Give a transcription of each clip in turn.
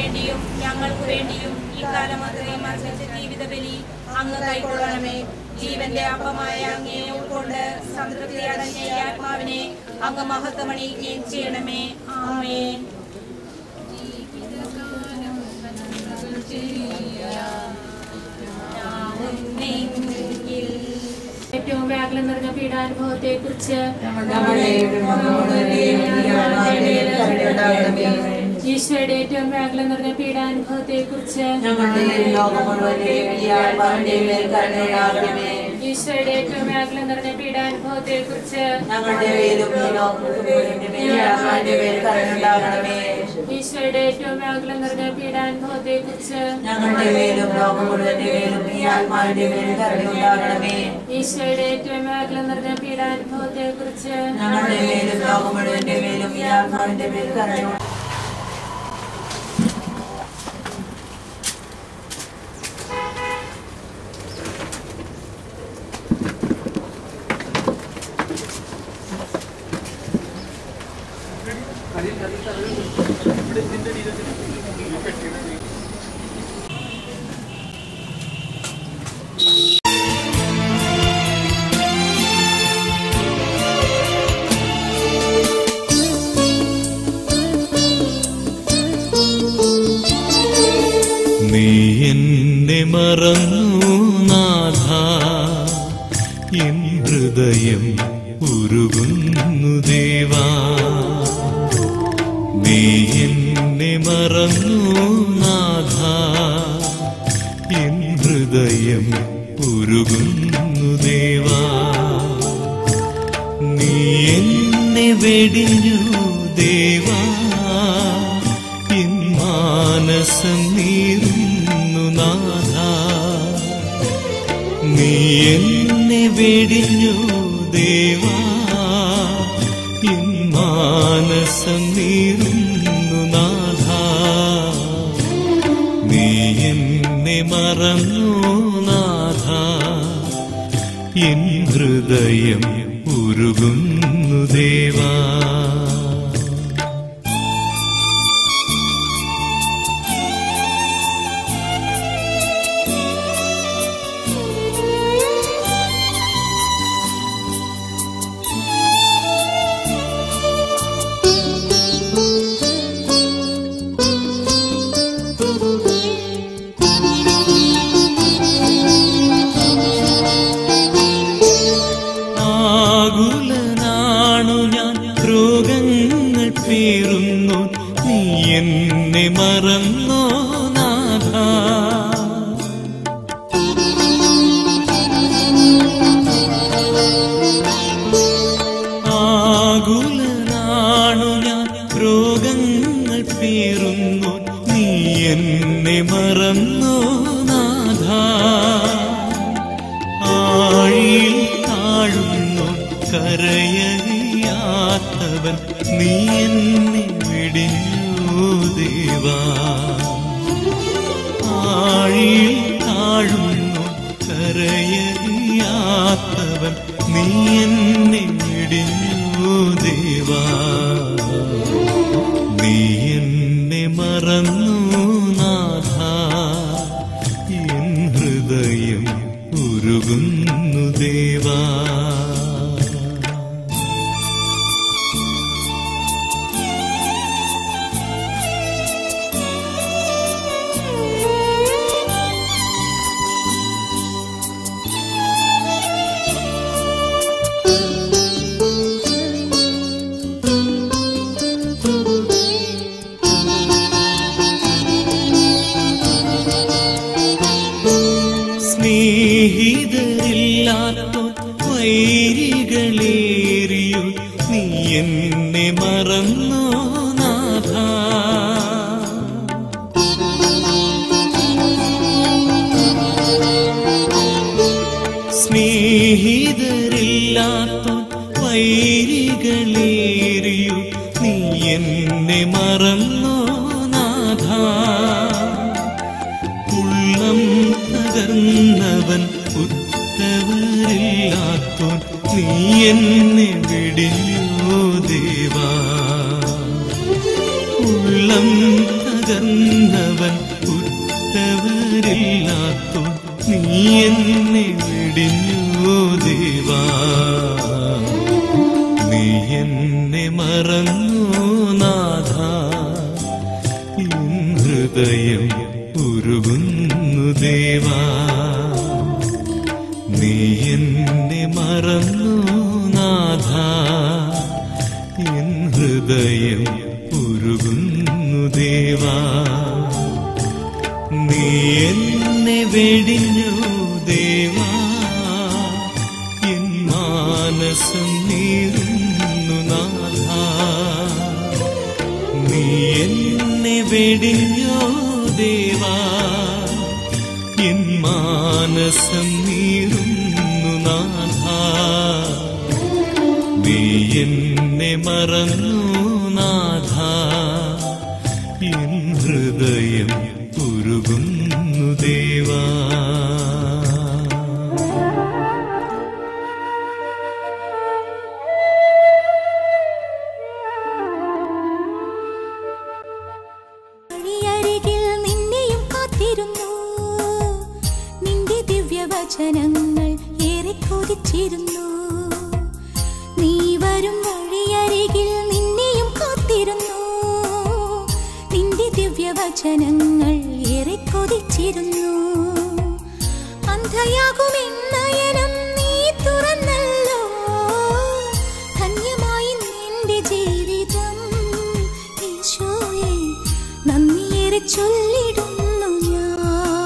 വേണ്ടിയും ഞങ്ങൾക്ക് വേണ്ടിയും ഈ കാലം അത്രയും അർപ്പിച്ച ജീവിത ബലി അങ്ങ് കൈക്കൊള്ളണമേ ജീവന്റെ അപ്പമായ അങ്ങേ ഉൾക്കൊണ്ട് സംതൃപ്തി അടഞ്ഞ ഈ ആത്മാവിനെ അങ്ങ് മഹത്വമണിയിക്കുകയും ചെയ്യണമേ ആമേൻ ഏറ്റവും വ്യാകുലം നിറഞ്ഞ പീഡാനുഭവത്തെ കുറിച്ച് ഈശോയുടെ ഏറ്റവും വ്യാകുലം നിറഞ്ഞ പീഡാനുഭവത്തെ കുറിച്ച് ഈശോയുടെ ഏറ്റവും വ്യാകുലം നിറഞ്ഞ പീഡാനുഭവത്തെ കുറിച്ച് ഈശോയുടെ ഏറ്റവും വ്യാകുലം നിറഞ്ഞ പീഡാനുഭവത്തെ കുറിച്ച് ഞങ്ങളുടെ മേലും ലോകം മുഴുവന്റെ മേലും ഈ ആത്മാവിന്റെ മേലും കരുണയുണ്ടാകണമേ ഈശോയുടെ ഏറ്റവും വ്യാകുലം നിറഞ്ഞ പീഡാനുഭവത്തെ കുറിച്ച് ഞങ്ങളുടെ മേലും ലോകം മുഴുവന്റെ മേലും ഈ ആത്മാവിന്റെ മേലും കരുണ നീ എന്നെ മറന്നു നാഥ എൻ ഹൃദയം ഉരുകുന്നു ദേവാ നീ എന്നെ മറന്നു നാഥ എൻ ഹൃദയം ഉരുകുന്നു ദേവാ നീ എന്നെ വെടിഞ്ഞു ദേവാ എൻ മാനസം നീറുന്നു നാഥ നീ എന്നെ വെടിഞ്ഞു ദേവാ എൻ മാനസം നീറുന്നു നാഥ നീ എന്നെ മറന്നു നാഥ എൻ ഹൃദയം ഉരുകുന്നു ദേവാ ആകുലനാണു ഞാൻ രോഗങ്ങൾ പേറുന്നു നീ എന്നെ മറന്നോ നാഥ ആകുലനാണു ഞാൻ രോഗങ്ങൾ പേറുന്നു നീ എന്നെ മറന്നോ നാഥ ആഴിയിൽ താഴുന്നു കരയറിയാത്തവൻ നീ എന്നെ വിടിഞ്ഞു ദേവാ ആഴിയിൽ താഴുന്നു കരയറിയാത്തവൻ നീ എന്നെ വിടിഞ്ഞു ദേവാ നീ എന്നെ മറന്നു നാഥ എൻ ഹൃദയം ഉരുകുന്നു ദേവാ സ്നേഹിതരില്ലാത്ത വൈരികളേറിയോ നീ എന്നെ മറന്നോ നാഥ സ്നേഹിതരില്ലാത്ത വൈരികളേറിയോ നീ എന്നെ മറന്നോ നാഥ ഉള്ളം തകർന്നവൻ ഉത്തവരില്ലാത്തോൻ നീ എന്നെ വിടിഞ്ഞോ ദേവാ ഉള്ളം തകർന്ന എന്നെ മറന്നു നാഥ എൻ ഹൃദയം ഉരുകുന്നു ദേവാ നീ എന്നെ മറന്നു നാഥ എൻ ഹൃദയം ഉരുകുന്നു ദേവാ നീ എന്നെ വെടിഞ്ഞു ദേവാ എൻ മാനസം നീറുന്നു നാഥ നീ എന്നെ വെടിഞ്ഞോ ദേവാ എൻ മാനസം നീറുന്നു നാഥ നീ എന്നെ മറന്നു നാഥ എൻ ഹൃദയം ഉരുകുന്നു ദേവാ വഴിയരികിൽ നിന്നെയും കാത്തിരുന്നു നിന്റെ ദിവ്യവചനങ്ങൾ ഏറെ കൊതിച്ചിരുന്നു നീ വരും വഴിയരികിൽ നിന്നെയും കാത്തിരുന്നു നിന്റെ ദിവ്യവചനങ്ങൾ ഏറെ കൊതിച്ചിരുന്നു അന്ധയാകുമെന്നയനം നീ തുറന്നല്ലോ ധന്യമായി നിന്റെ ജീവിതം ഈശോയെ നന്ദിയേറെ ചൊല്ലിടുന്നു ഞാൻ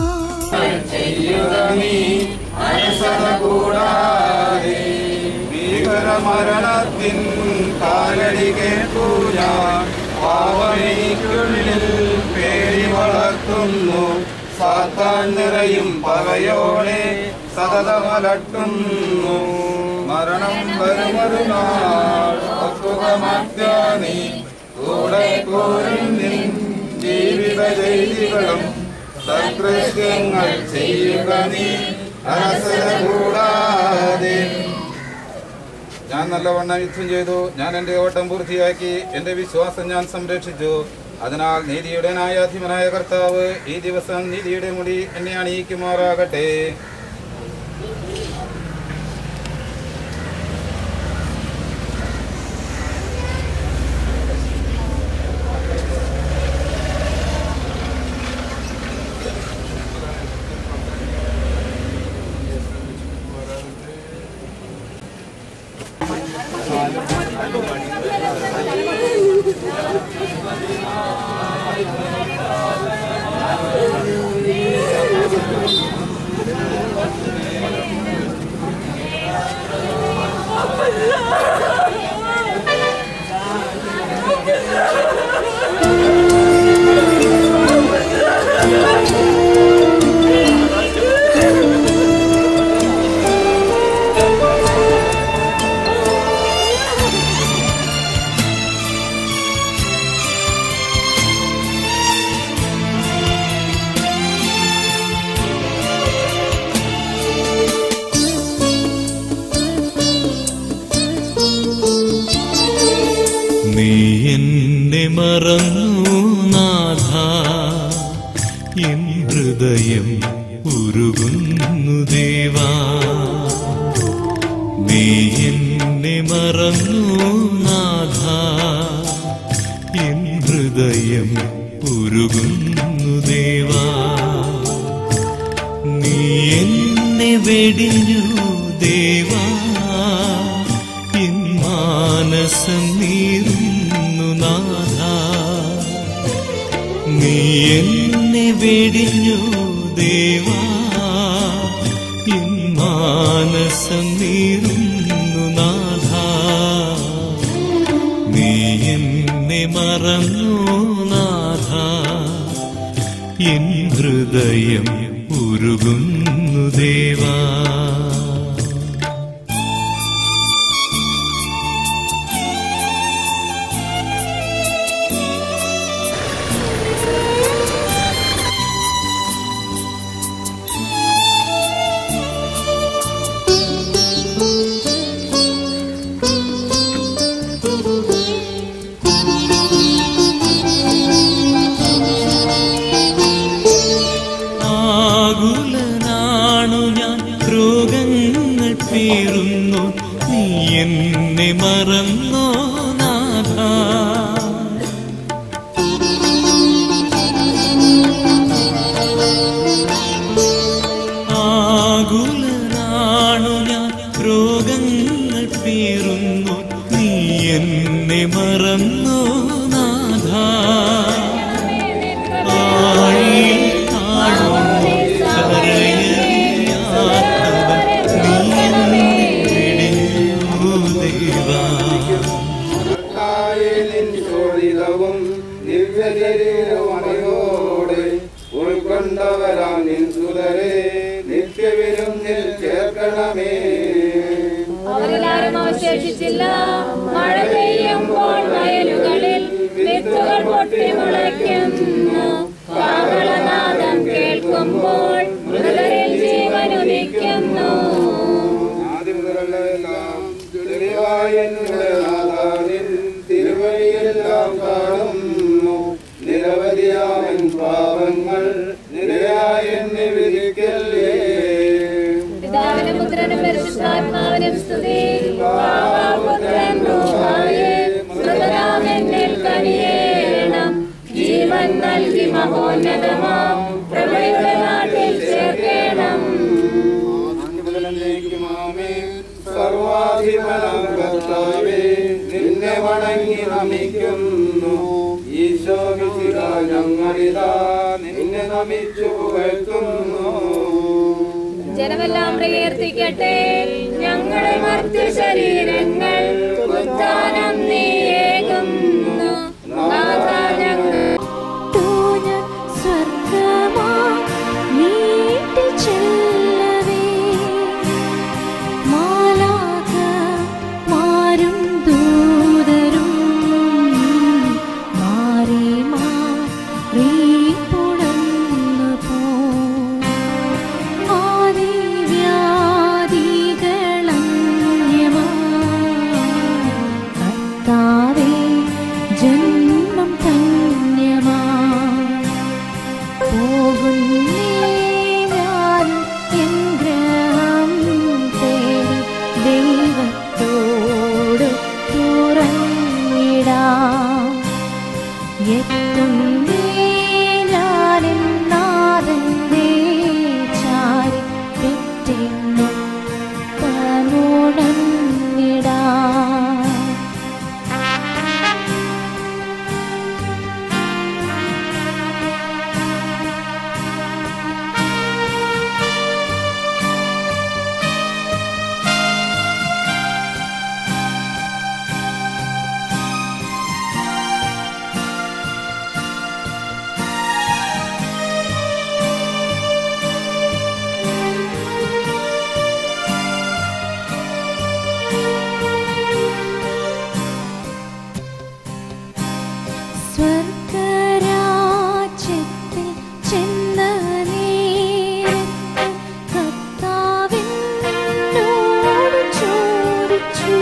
ഭീകരമരണത്തിൻ കാലടി കേട്ടു ഞാൻ പാവനയ്ക്കുള്ളിൽ പേടി വളർത്തുന്നു സാത്താൻ നിറയും പകയോടെ സതതമലട്ടുന്നു മരണം വരുമൊരു നാൾ ഒത്തുകമാറ്റാനി കൂടെ കോരും നിൻ ജീവിത ചെയ്തികളും സൽകൃത്യങ്ങൾ ചെയ്യുക നീ അനസര കൂടാതെ ഞാൻ നല്ലവണ്ണം യുദ്ധം ചെയ്തു ഞാൻ എൻ്റെ ഓട്ടം പൂർത്തിയാക്കി എൻ്റെ വിശ്വാസം ഞാൻ സംരക്ഷിച്ചു അതിനാൽ നീതിയുടെ ന്യായാധിപനായ കർത്താവ് ഈ ദിവസം നീതിയുടെ മുടി എന്നെ അണിയിക്കുമാറാകട്ടെ നീ എന്നെ മറന്നു നാഥ എൻ ഹൃദയം ഉരുകുന്നു ദേവാ നീ എന്നെ മറന്നു നാഥ എൻ ഹൃദയം ഉരുകുന്നു ദേവാ നീ എന്നെ വെടിഞ്ഞു ദേവാ എൻ മാനസം നീറുന്നു നാഥ നീ എന്നെ വെടിഞ്ഞു ദേവാ എൻ മാനസം നീറുന്നു നാഥ നീ എന്നെ മറന്നു നാഥ എൻ ഹൃദയം ഉരുകുന്നു ദേവാ ആകുലനാണു ഞാൻ ക്രോ മറന്നു നാഥ ആഴിയിൽ താഴുന്നു കരയറിയാത്തവൻ നീ വെടിഞ്ഞു ദേവാ നിൻ ശോഭിതവും ദിവ്യശരീരമയോടെ ഉൾക്കൊണ്ടവരാം നിൻ സുതരെ നിത്യവിനും നിൽ ചേർക്കണമേ അവരെല്ലാരും അവശേഷിച്ചില്ല മഴ പെയ്യുമ്പോൾ വയലുകളിൽ വിത്തുകൾ പൊട്ടി മുളയ്ക്കുന്നു കാഹളനാദം കേൾക്കുമ്പോൾ മൃതരിൽ ജീവനുദിക്കുന്നു ആദ്യം മുതലെല്ലാം തെളിവായ എന്നുടെ നാഥാനിൻ തിരുവഴിയെല്ലാം കാണുന്നു നിരവധിയാമൻ പാപങ്ങൾ നിരയായ എന്നെ വിധിക്കല്ലേ പിതാവിനും പുത്രനും പരിശുദ്ധാത്മാവിനും സ്തുതി പാവാപുത്രൻ റൂഹായേ മൃതരാമെന്നിൽ കനിയേണം ജീവൻ നൽകി മഹോന്നതമാം പ്രഭയുടെ നാട്ടിൽ ചേർക്കണം സർവാധിപനം കർത്താവേ നിന്നെ വണങ്ങി നമിക്കുന്നു ഈശോ മിശിഹ ഞങ്ങളിതാ നിന്നെ നമിച്ചു പുകഴ്ത്തുന്നു ജനമെല്ലാം പ്രകീർത്തിക്കട്ടെ ഞങ്ങളുടെ മർത്യ ശരീരങ്ങൾ ഉത്ഥാനം നീയേകുന്നു നാഥ ഞങ്ങൾ തൂഞ്ഞ സ്വർഗമാ നീട്ടി ചെല്ലവേ മാലാക മാരും ദൂതരും മാറി മാറി പുണർന്നു പോ കർത്താവേ ജന്മം ധന്യമാ പോകുന്നേ ഞാൻ എൻ ഗ്രഹം തേടി ദൈവത്തോട് തുറന്നിടാം എത്തുന്നേ ഞാനെൻ നാഥന്റെ ചാരി പെറ്റെന്നു തമുടന്നിടാം സ്വർഗരാജ്യത്തിൽ ചെന്ന നേരത്ത് കർത്താവിനോട് ചോദിച്ചു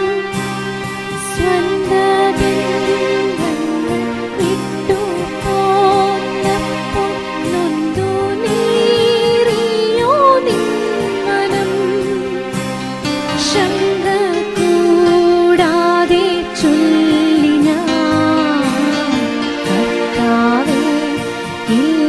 സ്വന്തബന്ധങ്ങൾ വിട്ടു പോന്നപ്പോൾ നൊന്തു നീറിയോ നിന്മനം ശങ്ക കൂടാതെ ചൊല്ലിന കർത്താവേ